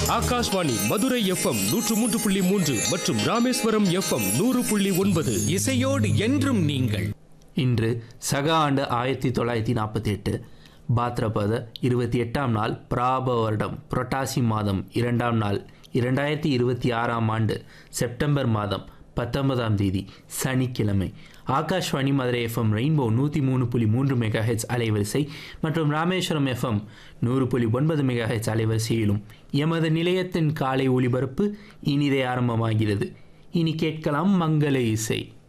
Akashvani Madurai FM நூற்று மூன்று புள்ளி மூன்று மற்றும் ராமேஸ்வரம் எஃப்எம் நூறு புள்ளி ஒன்பது இசையோடு என்றும் நீங்கள் இன்று சக ஆண்டு ஆயிரத்தி தொள்ளாயிரத்தி நாற்பத்தி எட்டு பாத்ரபத இருபத்தி எட்டாம் நாள் பிராப வருடம் புரட்டாசி மாதம் இரண்டாம் நாள் இரண்டாயிரத்தி இருபத்தி ஆறாம் ஆண்டு செப்டம்பர் மாதம் பத்தொன்பதாம் தேதி சனிக்கிழமை ஆகாஷ்வாணி மதுரை எஃப்எம் ரெயின்போ நூற்றி மூணு புள்ளி மூன்று மெகா ஹெச் அலைவரிசை மற்றும் ராமேஸ்வரம் எஃப்எம் நூறு புள்ளி ஒன்பது மெகா ஹெச் அலைவரிசையிலும் எமது நிலையத்தின் காலை ஒளிபரப்பு இனிதே ஆரம்பமாகிறது இனி கேட்கலாம் மங்கள இசை